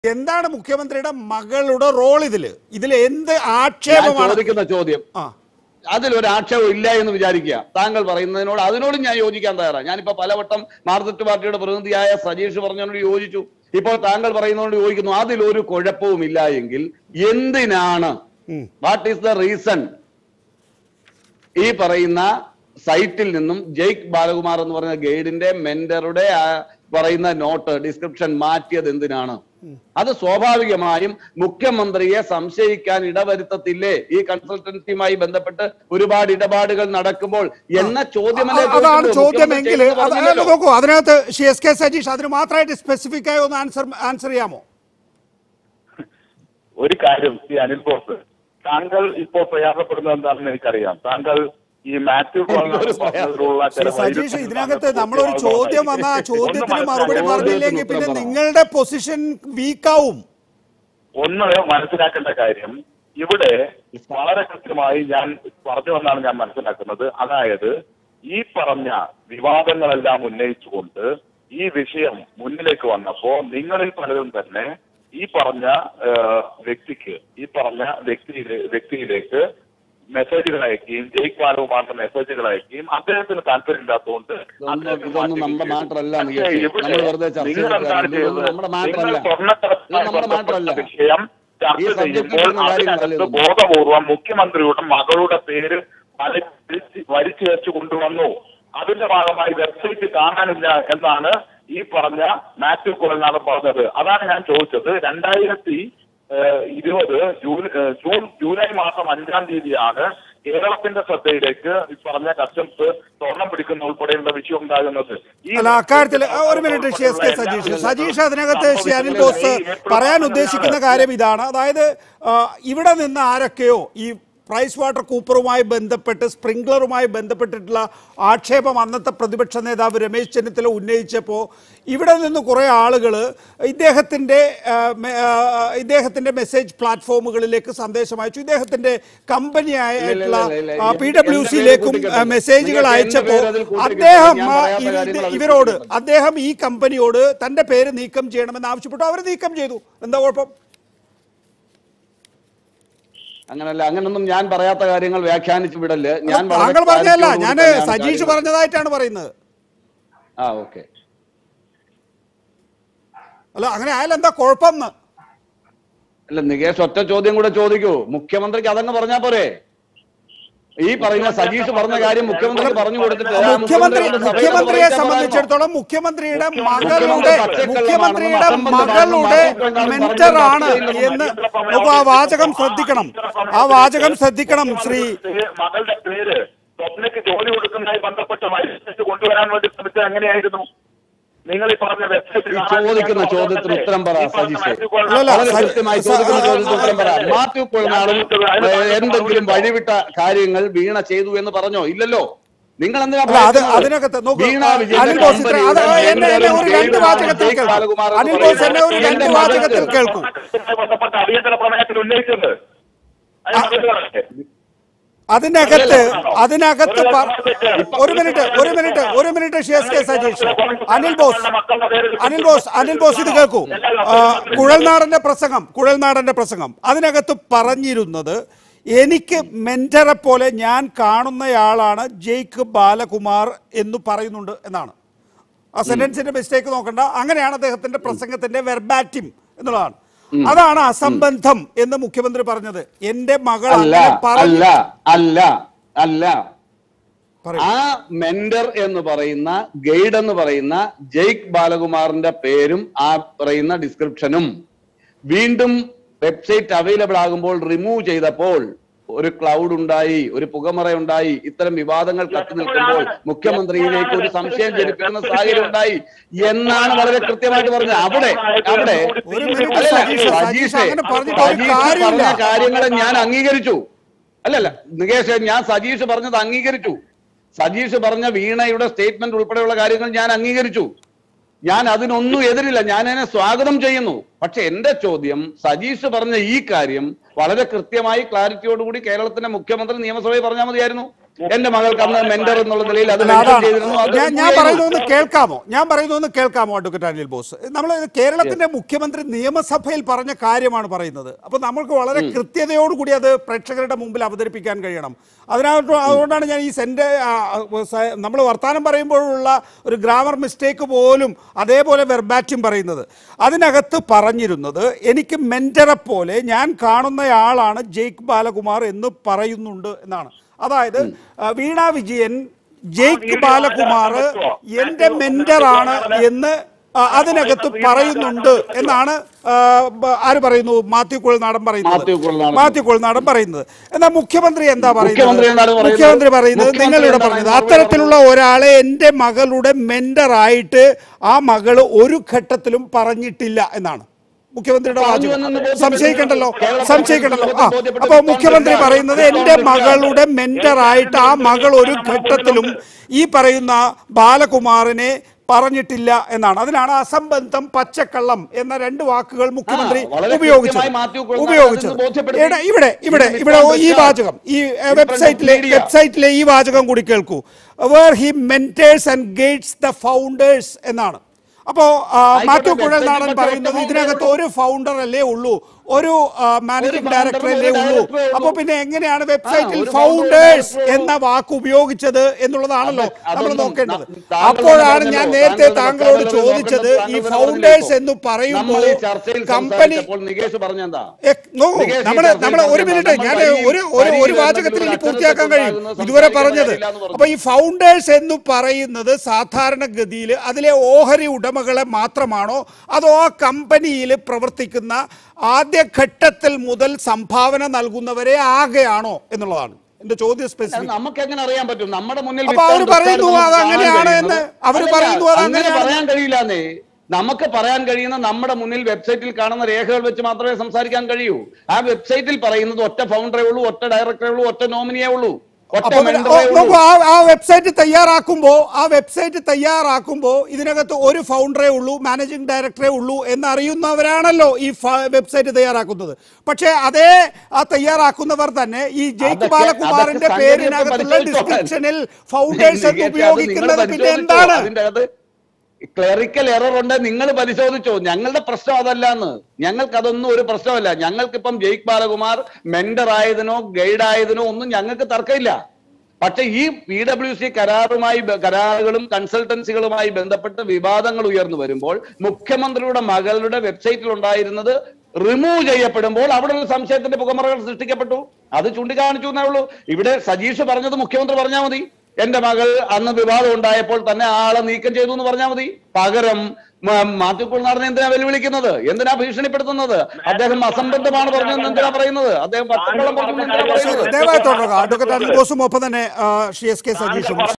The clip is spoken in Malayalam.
എന്താണ് മുഖ്യമന്ത്രിയുടെ മകളുടെ റോൾ ഇതില് ഇതിൽ എന്ത് ഞാൻ ആക്ഷേപമാണ് ചോദിക്കുന്ന ചോദ്യം ആ അതിലൊരു ആക്ഷേപം ഇല്ല എന്ന് വിചാരിക്കുക താങ്കൾ പറയുന്നതിനോട് അതിനോടും ഞാൻ യോജിക്കാൻ തയ്യാറാണ് ഞാനിപ്പോ പലവട്ടം മാർക്സിസ്റ്റ് പാർട്ടിയുടെ പ്രതിനിധിയായ സജീഷ് പറഞ്ഞതിനോട് യോജിച്ചു ഇപ്പോൾ താങ്കൾ പറയുന്നതിനോട് യോജിക്കുന്നു അതിലൊരു കുഴപ്പവും ഇല്ല എങ്കിൽ എന്തിനാണ് ഉം. വാട്ട് ഈസ് ദ റീസൺ ഈ പറയുന്ന സൈറ്റിൽ നിന്നും ജയ്ക്ക് ബാലകുമാർ എന്ന് പറയുന്ന ഗൈഡിന്റെ മെന്ററുടെ ആ പറയുന്ന നോട്ട് ഡിസ്ക്രിപ്ഷൻ മാറ്റിയത് എന്തിനാണ് അത് സ്വാഭാവികമായും മുഖ്യമന്ത്രിയെ സംശയിക്കാൻ ഇടവരുത്തത്തില്ലേ ഈ കൺസൾട്ടൻസിയുമായി ബന്ധപ്പെട്ട് ഒരുപാട് ഇടപാടുകൾ നടക്കുമ്പോൾ എന്ന ചോദ്യമല്ലേ അ- അതാണ് ചോദിക്കുന്നത്? ചോദ്യമെങ്കിൽ മുഖ്യമന്ത്രി അത് പറഞ്ഞില്ലല്ലോ. നോക്കൂ അതിനകത്ത് ശ്രീ എസ് കെ സജീഷ് അതിന് മാത്രമായിട്ട് സ്പെസിഫിക് ആയി ഒന്ന് ആൻസർ ആൻസർ ചെയ്യാമോ ഒരു കാര്യം ഈ അനിൽ ബോസ് താങ്കൾ ഇപ്പോൾ പ്രയാസപ്പെടുന്നത് എന്താണെന്ന് എനിക്കറിയാം താങ്കൾ ഈ മാത്യു എനിക്കൊരു പറഞ്ഞതിലുള്ള ശ്രീ ചില സജീഷ് വൈരുദ്ധ്യങ്ങൾ ഇതിനകത്ത് താങ്കൾ നമ്മളൊരു ചോദ്യം വന്ന ആ ഒന്ന് ചോദ്യത്തിന് മറുപടി മനസ്സിലാക്കണം. പറഞ്ഞില്ലെങ്കിൽ പിന്നെ ഉത്തരം പറ. നിങ്ങളുടെ പൊസിഷൻ വീക്കാവും ഒന്ന് മനസ്സിലാക്കേണ്ട കാര്യം ഇവിടെ വളരെ കൃത്യമായി ഞാൻ പറഞ്ഞു എന്നാണ് ഞാൻ മനസ്സിലാക്കുന്നത് അതായത് ഈ പറഞ്ഞ വിവാദങ്ങളെല്ലാം ഉന്നയിച്ചുകൊണ്ട് ഈ വിഷയം മുന്നിലേക്ക് വന്നപ്പോ നിങ്ങളിൽ പലരും തന്നെ ഈ പറഞ്ഞ ആ, വ്യക്തിക്ക് ഈ പറഞ്ഞ വ്യക്തിയിലെ വ്യക്തിയിലേക്ക് മെസ്സേജുകൾ അയക്കുകയും ജയ്ക്ക് ബാലകുമാറിന്റെ മെസ്സേജുകൾ അയക്കുകയും അദ്ദേഹത്തിന് താല്പര്യമില്ലാത്തതുകൊണ്ട് ഇതൊന്നും- അദ്ദേഹത്തെ ഇതൊന്നും മാറ്റി നമ്മുടെ വെച്ചു. മാറ്ററല്ല പക്ഷേ നികേഷ്. ഇവിടെ നമ്മൾ വെറുതെ ചർച്ച നിങ്ങൾ എന്താണ് ചെയ്തതാണ്. ഇതൊന്നും ചെയ്തത്? നമ്മുടെ നിങ്ങൾ മാറ്ററല്ല. സ്വർണ്ണക്കടത്തുമായി ഇത് നമ്മുടെ ബന്ധപ്പെട്ട മാറ്ററല്ല. വിഷയം ചർച്ച ഈ സബ്ജക്റ്റിൽ ചെയ്യുമ്പോൾ വരുന്ന കാര്യങ്ങളല്ല അതിനകത്ത് ഇതൊന്നും. ബോധപൂർവം മുഖ്യമന്ത്രിയുടെ മകളുടെ പേര് വലിച്ച് വലിച്ചു വെച്ച് കൊണ്ടുവന്നു അതിന്റെ ഭാഗമായി വെബ്സൈറ്റ് കാണാനില്ല എന്നാണ് ഈ പറഞ്ഞ മാത്യു കുളനാഥൻ പറഞ്ഞത് അതാണ് ഞാൻ ചോദിച്ചത് രണ്ടായിരത്തി ഏഹ്, ഇരുപത് ജൂൺ ഏഹ്, ജൂൺ ജൂലൈ മാസം അഞ്ചാം തീയതിയാണ് കേരളത്തിന്റെ ശ്രദ്ധയിലേക്ക് ഈ പറഞ്ഞ കസ്റ്റംസ് സ്വർണം പിടിക്കുന്ന ഉൾപ്പെടെയുള്ള വിഷയം ഉണ്ടാകുന്നത് ഈ അല്ല അക്കാര്യത്തിൽ ആ, ഒരു minute Shri S K Sajeesh Sajeesh അതിനകത്ത് ശ്രീ അനിൽ ബോസ് പറയാൻ ഉദ്ദേശിക്കുന്ന കാര്യം ഇതാണ് അതായത് ആ, ഇവിടെ നിന്ന് ആരൊക്കെയോ ഈ പ്രൈസ് വാട്ടർ കൂപ്പറുമായി ബന്ധപ്പെട്ട് സ്പ്രിംഗ്ലറുമായി ബന്ധപ്പെട്ടിട്ടുള്ള ആക്ഷേപം അന്നത്തെ പ്രതിപക്ഷ നേതാവ് രമേശ് ചെന്നിത്തല ഉന്നയിച്ചപ്പോൾ ഇവിടെ നിന്ന് കുറേ ആളുകൾ ഇദ്ദേഹത്തിൻ്റെ ആ, മെ- ആ, ഇദ്ദേഹത്തിൻ്റെ മെസ്സേജ് പ്ലാറ്റ്ഫോമുകളിലേക്ക് സന്ദേശം അയച്ചു ഇദ്ദേഹത്തിൻ്റെ കമ്പനിയായിട്ടുള്ള ഇല്ല, ഇല്ല, ഇല്ല, ഇല്ല. പി ഡബ്ല്യു എന്റെ സിയിലേക്കും പേര് കൂട്ടിക്കെട്ടരുത്. മെസ്സേജുകൾ നിങ്ങൾക്ക് അയച്ചപ്പോൾ എന്റെ പേര് അതിൽ കൂട്ടിക്കെട്ടരുത്. അദ്ദേഹം ഞാൻ ആ, പറയാത്ത ഇത് കാര്യങ്ങൾ അതിൽ ഇവരോട് കൂട്ടിക്കെട്ടരുത്. അദ്ദേഹം ഈ കമ്പനിയോട് തന്റെ പേര് നീക്കം ചെയ്യണമെന്ന് ആവശ്യപ്പെട്ടു അവർ നീക്കം ചെയ്തു എന്താ കുഴപ്പം അങ്ങനല്ല അങ്ങനൊന്നും ഞാൻ പറയാത്ത കാര്യങ്ങൾ വ്യാഖ്യാനിച്ചു വിടല് ഞാൻ വളരെ താങ്കൾ പറഞ്ഞതല്ല clarity ഞാൻ യോടുകൂടി തന്നെയാണ് സജീഷ് കാര്യങ്ങൾ- പറഞ്ഞതായിട്ടാണ് പറയുന്നത് ആ ഓക്കെ അല്ല അങ്ങനെ ആയാലും എന്താ കുഴപ്പം എന്ന് അല്ല നികേഷ് ഒറ്റ ചോദ്യം കൂടെ ചോദിക്കൂ മുഖ്യമന്ത്രിക്ക് അതങ്ങ് പറഞ്ഞാ പോരെ ഈ പറയുന്ന സജീഷ് പറഞ്ഞ കാര്യം മുഖ്യമന്ത്രിക്ക് പറഞ്ഞു കൊടുത്തിട്ട് ആ മുഖ്യമന്ത്രി മുഖ്യമന്ത്രി സഭയിൽ മുഖ്യമന്ത്രിയെ അറിയിക്കാൻ സംബന്ധിച്ചിടത്തോളം മുഖ്യമന്ത്രിയുടെ മകളുടെ മുഖ്യമന്ത്രി മുഖ്യമന്ത്രിയുടെ പച്ചക്കള്ളമാണെന്നും മകളുടെ അസംബന്ധമാണെന്നും മെന്ററാണ് പറഞ്ഞ് എന്ന് നോക്കൂ ആ വാചകം ശ്രദ്ധിക്കണം ആ വാചകം ശ്രദ്ധിക്കണം ശ്രീ മകളുടെ പേര് സ്വപ്നയ്ക്ക് ജോലി കൊടുക്കുന്നതുമായി ബന്ധപ്പെട്ട് മത്സരിച്ച് കൊണ്ടുവരാൻ വേണ്ടി ശ്രമിച്ചത് എങ്ങനെയായിരുന്നു നിങ്ങൾ ഈ പറഞ്ഞ വെബ്സൈറ്റ് ഈ ചോദിക്കുന്ന ചോദ്യത്തിന് ഉത്തരം പറ സജീഷേ അല്ലല്ല, വളരെ സജി- കൃത്യമായി സ- ചോദിക്കുന്ന ആ, ചോദ്യത്തിന് ഉത്തരം പറ ആ, മാത്യു കുഴനാടും ഏഹ്, എന്തെങ്കിലും വഴിവിട്ട കാര്യങ്ങൾ വീണ ചെയ്തു എന്ന് പറഞ്ഞോ ഇല്ലല്ലോ നിങ്ങൾ എന്തിനാ അല്ല അത് ഭയക്കുന്നത്? അതിനകത്ത് നോക്കൂ വീണ ആ, വിജയന്റെ അനിൽ ബോസ് ഇത്ര- അത് കമ്പനിയുടെ എന്നെ എന്നെ ഒരു രണ്ട് ജയിലിലാണ് വാചകത്തിൽ ജയിക്ക് കേൾക്കൂ ബാലകുമാർ എന്ന് അനിൽ ബോസ് എന്നെ ഒരു പറയുന്നത് രണ്ട് എന്റെ വാചകത്തിൽ മകൾക്ക് കേൾക്കൂ ബന്ധപ്പെട്ട അടിയന്തര പ്രമേയത്തിൽ ഉന്നയിച്ചത് അത് മറുപടി അതിനകത്ത് അതിനകത്ത് പ- ഒരു മിനിറ്റ് ഒരു മിനിറ്റ് ഒരു മിനിറ്റ് ഷിയസ് കെ സജീഷ് അനിൽ ബോസ് അനിൽ ബോസ് അനിൽ ബോസ് ഇത് കേൾക്കൂ ആ, കുഴൽനാടന്റെ പ്രസംഗം കുഴൽനാടന്റെ പ്രസംഗം അതിനകത്ത് പറഞ്ഞിരുന്നത് എനിക്ക് മെന്ററെ പോലെ ഞാൻ കാണുന്നയാളാണ് ജെയ്ക്ക് ബാലകുമാർ എന്ന് പറയുന്നുണ്ട് എന്നാണ് ആ സെന്റൻസിന്റെ മിസ്റ്റേക്ക് നോക്കണ്ട അങ്ങനെയാണ് അദ്ദേഹത്തിന്റെ പ്രസംഗത്തിന്റെ വെർബാറ്റിം എന്നുള്ളതാണ് അതാണ് അസംബന്ധം എന്ന് മുഖ്യമന്ത്രി പറഞ്ഞത് എന്റെ മകൾ അല്ല അങ്ങനെ പറഞ്ഞു അല്ല അല്ല അല്ല പറയൂ. ആ മെന്റർ എന്ന് പറയുന്ന ഗൈഡ് എന്ന് പറയുന്ന ജയ്ക്ക് ബാലകുമാറിന്റെ പേരും ആ പറയുന്ന ഡിസ്ക്രിപ്ഷനും വീണ്ടും വെബ്സൈറ്റ് അവൈലബിൾ ആകുമ്പോൾ റിമൂവ് ചെയ്തപ്പോൾ ഒരു ക്ലൗഡ് ഉണ്ടായി ഒരു പുകമറ ഉണ്ടായി ഇത്തരം വിവാദങ്ങൾ കത്തി നിൽക്കുമ്പോൾ മുഖ്യമന്ത്രിയിലേക്ക് ഒരു സംശയം ജനിപ്പിക്കുന്ന സാഹചര്യം ഉണ്ടായി എന്നാണ് വളരെ കൃത്യമായിട്ട് പറഞ്ഞത് അവിടെ അവിടെ ഒരു മിനിറ്റ് അല്ലല്ല, സജീഷ്, സജീഷ് സജീഷേ, അങ്ങനെ പറഞ്ഞിട്ട് ഒരു സജീഷ് കാര്യമില്ല. പറഞ്ഞ കാര്യങ്ങളെ ഞാൻ അംഗീകരിച്ചു അല്ലല്ല നികേഷ് ഞാൻ സജീഷ് പറഞ്ഞത് അംഗീകരിച്ചു സജീഷ് പറഞ്ഞ വീണയുടെ സ്റ്റേറ്റ്മെന്റ് ഉൾപ്പെടെയുള്ള കാര്യങ്ങൾ ഞാൻ അംഗീകരിച്ചു ഞാൻ അതിനൊന്നും എതിരില്ല ഞാൻ അതിനെ സ്വാഗതം ചെയ്യുന്നു പക്ഷെ എന്റെ ചോദ്യം സജീഷ് പറഞ്ഞ ഈ കാര്യം വളരെ കൃത്യമായി ക്ലാരിറ്റിയോടുകൂടി കേരളത്തിന്റെ മുഖ്യമന്ത്രി നിയമസഭയിൽ പറഞ്ഞാൽ മതിയായിരുന്നു എന്റെ മകൾക്ക് അന്ന് മെന്റർ എന്നുള്ള നിലയിൽ അത് അല്ല, mention അതാണ് ചെയ്തിരുന്നു അത് ഞാൻ ഞാൻ remove പറയുന്നത് ചെയ്തു. ഒന്ന് കേൾക്കാമോ ഞാൻ പറയുന്നത് ഒന്ന് കേൾക്കാമോ അഡ്വക്കേറ്റ് അനിൽ ബോസ് നമ്മൾ കേരളത്തിന്റെ മുഖ്യമന്ത്രി നിയമസഭയിൽ പറഞ്ഞ കാര്യമാണ് പറയുന്നത് അപ്പൊ നമ്മൾക്ക് വളരെ കൃത്യതയോടുകൂടി അത് പ്രേക്ഷകരുടെ മുമ്പിൽ അവതരിപ്പിക്കാൻ കഴിയണം അതിനകത്ത് അതുകൊണ്ടാണ് ഞാൻ ഈ സെന്റ് നമ്മൾ വർത്തമാനം പറയുമ്പോഴുള്ള ഒരു ഗ്രാമർ മിസ്റ്റേക്ക് പോലും അതേപോലെ വെർബാറ്റും പറയുന്നത് അതിനകത്ത് പറഞ്ഞിരുന്നത് എനിക്ക് മെന്ററെ പോലെ ഞാൻ കാണുന്നയാളാണ് ജെയ്ക്ക് ബാലകുമാർ എന്ന് പറയുന്നുണ്ട് എന്നാണ് അതായത് ആ, വീണ വിജയൻ ജെയ്ക്ക് വീഡിയോ ബാലകുമാർ അതിനകത്ത് എന്റെ മെന്ററാണ് എന്ന് ആ, അതിനകത്ത് പറയുന്നുണ്ട് എന്നാണ് ആ, ബ- ആര് പറയുന്നു മാത്യു കുഴൽനാടൻ പറയുന്നത് മാത്യു കുഴൽനാടൻ. മാത്യു കുഴൽനാടൻ പറയുന്നത് എന്നാൽ മുഖ്യമന്ത്രി എന്താ മുഖ്യമന്ത്രി എന്താണ് പറയുന്നത് പറയുന്നത്? മുഖ്യമന്ത്രി പറയുന്നത് മുഖ്യമന്ത്രി നിങ്ങളിവിടെ എന്താണ് പറഞ്ഞത് മറുപടി അത്തരത്തിലുള്ള ഒരാളെ എൻ്റെ മകളുടെ മെന്ററായിട്ട് ആ മകള് ഒരു ഘട്ടത്തിലും പറഞ്ഞിട്ടില്ല എന്നാണ് മുഖ്യമന്ത്രിയുടെ പറഞ്ഞു വാചകം എന്നത് ബോധ്യപ്പെട്ടു. സംശയിക്കണ്ടല്ലോ കേരളത്തിൽ സംശയിക്കണ്ടല്ലോ ആ ബോധ്യപ്പെട്ടു. അപ്പൊ മുഖ്യമന്ത്രി കോൺഗ്രസ് പറയുന്നത് കോൺഗ്രസ് എൻ്റെ കോൺഗ്രസ് മകളുടെ മെന്ററായിട്ട് ആ മകൾ ഒരു ഘട്ടത്തിലും ഈ പറയുന്ന ബാലകുമാറിനെ പറഞ്ഞിട്ടില്ല എന്നാണ് അതിനാണ് അസംബന്ധം പച്ചക്കള്ളം എന്ന രണ്ട് വാക്കുകൾ മുഖ്യമന്ത്രി ആ, വളരെ ഉപയോഗിച്ചത് കൃത്യമായി മാത്യു കുഴൽനാടൻ ഉപയോഗിച്ചത് അതിന് ബോധ്യപ്പെടുത്തി. ഇവിടെ ഇവിടെ ഇവിടെ ഇത് ഇവിടെ ഈ വിക്രം വാചകം ഈ ഏഹ്, വിക്രം വെബ്സൈറ്റിലെ മീഡിയ. വെബ്സൈറ്റിലെ ഈ വാചകം കൂടി കേൾക്കൂ where he mentors and guides the founders എന്നാണ് അപ്പോ ആ, മാത്യു വെബ്സൈറ്റിൽ കുഴൽനാടൻ മറ്റേ പറയുന്നത് ഒറ്റ ഇതിനകത്ത് ഒരു ഫൗണ്ടർ അല്ലേ ഉള്ളൂ ഒരു മാനേജിംഗ് founder ഡയറക്ടർ ഉം അല്ലേ ഒരു ഉള്ളൂ director ഉള്ളൂ. അപ്പൊ പിന്നെ എങ്ങനെയാണ് വെബ്സൈറ്റിൽ ഒരു founder ഉം ഫൗണ്ടേഴ്സ് director ഉം എന്ന വാക്ക് ഉപയോഗിച്ചത് എന്നുള്ളതാണല്ലോ അത് നമ്മൾ അതൊന്നും നോക്കേണ്ടത് ന- താങ്കൾ അപ്പോഴാണ് തന്നെ ഞാൻ പറഞ്ഞല്ലോ, നേരത്തെ താങ്കൾ താങ്കളോട് തന്നെ ചോദിച്ചത് നോക്കേണ്ടത് ഈ താങ്കൾ ഫൗണ്ടേഴ്സ് പറഞ്ഞല്ലോ. എന്ന് പറയുമ്പോൾ നമ്മൾ ഈ ചർച്ചയിൽ കമ്പനി സംസാരിച്ചപ്പോൾ നികേഷ് പറഞ്ഞെന്താ എ, നോക്കൂ നികേഷ് ഈ നമ്മള് ചർച്ചയിൽ നമ്മള് ഒരു പറഞ്ഞത് മിനിറ്റ് നമ്മൾ ഞാൻ വരി- ഒരു ഒരു വരി ഒരു വരുന്ന വാചകത്തിൽ ഇനി ഒരു പൂർത്തിയാക്കാൻ കഴിയും അക്ഷരത്തെറ്റുണ്ടാകുന്ന ഇതുവരെ സംസാരിക്കാൻ പറഞ്ഞത് കഴിയില്ല എന്ന് പറഞ്ഞു. അപ്പൊ ഈ ഫൗണ്ടേഴ്സ് എന്ന് പറയുന്നത് സാധാരണഗതിയിൽ അതിലെ ഓഹരി ഉടമകളെ മാത്രമാണോ അതോ ആ കമ്പനിയിൽ പ്രവർത്തിക്കുന്ന ആദ്യ ഘട്ടത്തിൽ മുതൽ സംഭാവന നൽകുന്നവരെ ആകെയാണോ എന്നുള്ളതാണ് എന്റെ ചോദ്യം അത് സ്പെസിഫിക് നമുക്ക് എങ്ങനെ അറിയാൻ പറ്റും നമ്മുടെ മുന്നിൽ അപ്പൊ അവര് വിത്താൻ പറയുന്നു തൊട്ടടുത്ത് അത് നമുക്ക് അങ്ങനെയാണ് കാണാൻ എന്ന്. കഴിയുന്നത്. അവര് അല്ലല്ല, പറയുന്നു അത് അങ്ങനെ അങ്ങനെയാണ്. പറയാൻ കഴിയില്ലെന്നേ നമുക്ക് പറയാൻ കഴിയുന്ന നമ്മുടെ മുന്നിൽ വെബ്സൈറ്റിൽ കാണുന്ന രേഖകൾ വെച്ച് മാത്രമേ സംസാരിക്കാൻ കഴിയൂ ആ വെബ്സൈറ്റിൽ പറയുന്നത് ഒറ്റ ഫൗണ്ടറേ ഉള്ളൂ ഒറ്റ ഡയറക്ടറേ ഉള്ളൂ ഒറ്റ നോമിനിയേ ഉള്ളൂ ഒറ്റ അപ്പൊ പിന്നെ, മെമ്പറേ ഓ, ഉള്ളൂ നോക്കൂ ആ ആ വെബ്സൈറ്റ് തയ്യാറാക്കുമ്പോൾ ആ വെബ്സൈറ്റ് തയ്യാറാക്കുമ്പോൾ ഇതിനകത്ത് ഒരു ഫൗണ്ടറേ ഉള്ളൂ മാനേജിംഗ് ഡയറക്ടറേ ഉള്ളൂ എന്നറിയുന്നവരാണല്ലോ ഈ ഫ- വെബ്സൈറ്റ് തയ്യാറാക്കുന്നത് പക്ഷേ അതേ ആ തയ്യാറാക്കുന്നവർ തന്നെ ഈ ജയ്ക്ക് അതൊക്കെ- ബാലകുമാറിന്റെ അതൊക്കെ പേരിനകത്തുള്ള സംഗതിയൊക്കെ ഡിസ്ക്രിപ്ഷനിൽ ഫൗണ്ടേഴ്സ് എന്ന് നികേഷ്, അത് ഉപയോഗിക്കുന്നത് നിങ്ങൾ പിന്നെ പരിശോധിച്ചോ? എന്താണ് അതിന്റെ അകത്ത് ക്ലറിക്കൽ എറർ ഉണ്ട് നിങ്ങൾ പരിശോധിച്ചോ ഞങ്ങളുടെ പ്രശ്നം അതല്ലാന്ന് ഞങ്ങൾക്ക് അതൊന്നും ഒരു പ്രശ്നമല്ല ഞങ്ങൾക്കിപ്പം ജയ്ക്ക് ബാലകുമാർ മെന്റർ ആയതിനോ ഗൈഡ് ആയതിനോ ഒന്നും ഞങ്ങൾക്ക് തർക്കമില്ല പക്ഷെ ഈ പി ഡബ്ല്യു സി കരാറുമായി ബ- കരാറുകളും കൺസൾട്ടൻസികളുമായി ബന്ധപ്പെട്ട് വിവാദങ്ങൾ ഉയർന്നു വരുമ്പോൾ മുഖ്യമന്ത്രിയുടെ മകളുടെ വെബ്സൈറ്റിൽ ഉണ്ടായിരുന്നത് റിമൂവ് ചെയ്യപ്പെടുമ്പോൾ അവിടെ ഒരു സംശയത്തിന്റെ പുകമറകൾ സൃഷ്ടിക്കപ്പെട്ടു അത് ചൂണ്ടിക്കാണിച്ചു എന്നേ ഉള്ളൂ ഇവിടെ സജീഷ് പറഞ്ഞത് മുഖ്യമന്ത്രി പറഞ്ഞാൽ മതി എന്റെ മകൾ അന്ന് വിവാദം ഉണ്ടായപ്പോൾ തന്നെ ആ ആളെ നീക്കം ചെയ്തു എന്ന് പറഞ്ഞാൽ മതി പകരം മാറ്റിക്കൊള്ളുന്നാറിനെ എന്തിനാ വെല്ലുവിളിക്കുന്നത് എന്തിനാ ഭീഷണിപ്പെടുത്തുന്നത് അദ്ദേഹം അസംബന്ധമാണ് പറഞ്ഞതെന്ന് എന്തിനാ പറയുന്നത് അദ്ദേഹം പച്ചക്കള്ളം പറഞ്ഞു എന്തിനാ പറയുന്നത് ദയവായി തുടരുക അഡ്വക്കേറ്റ് അനിൽ ബോസും ഒപ്പം തന്നെ ആ, ശ്രീ എസ് കെ സജീഷും